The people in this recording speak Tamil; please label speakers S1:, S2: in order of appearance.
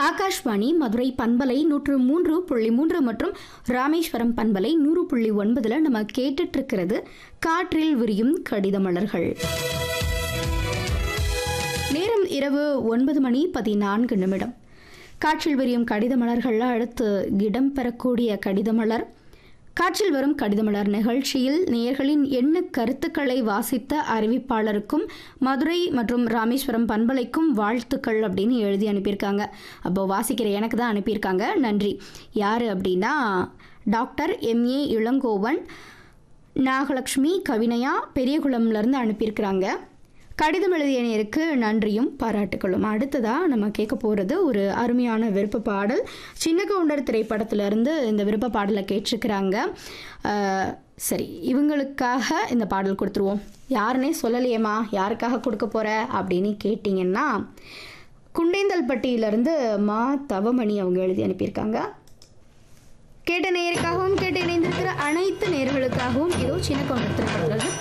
S1: ஆகாஷ்வாணி மதுரை பண்பலை நூற்று மூன்று புள்ளி மூன்று மற்றும் ராமேஸ்வரம் பண்பலை நூறு புள்ளி ஒன்பதுல நம்ம கேட்டுட்டு இருக்கிறது காற்றில் விரியும் கடித மலர்கள் நேரம் இரவு ஒன்பது மணி பதினான்கு நிமிடம் காற்றில் விரியும் கடித மலர்கள்ல அடுத்து இடம் பெறக்கூடிய கடித மலர் காற்றில் வரும் கடிதமலர் நிகழ்ச்சியில் நேயர்களின் எண்ண கருத்துக்களை வாசித்த அறிவிப்பாளருக்கும் மதுரை மற்றும் ராமேஸ்வரம் பண்பலைக்கும் வாழ்த்துக்கள் அப்படின்னு எழுதி அனுப்பியிருக்காங்க அப்போ வாசிக்கிற எனக்கு தான் அனுப்பியிருக்காங்க நன்றி யார் அப்படின்னா டாக்டர் எம்ஏ இளங்கோவன் நாகலட்சுமி கவினயா பெரியகுளம்லேருந்து அனுப்பியிருக்கிறாங்க கடிதம் எழுதிய நேருக்கு நன்றியும் பாராட்டுகளும் அடுத்ததாக நம்ம கேட்க போகிறது ஒரு அருமையான விருப்ப பாடல் சின்ன கவுண்டர் திரைப்படத்திலிருந்து இந்த விருப்ப பாடலை கேட்டிருக்கிறாங்க அஹ், சரி இவங்களுக்காக இந்த பாடல் கொடுத்துருவோம் யாருன்னே சொல்லலையேம்மா யாருக்காக கொடுக்க போகிற அப்படின்னு கேட்டிங்கன்னா குண்டேந்தல்பட்டியிலேருந்து மா தவமணி அவங்க எழுதி அனுப்பியிருக்காங்க கேட்ட நேருக்காகவும் கேட்டு இணைந்திருக்கிற அனைத்து நேர்களுக்காகவும் இதோ சின்ன கவுண்டர் திரைப்படத்தில்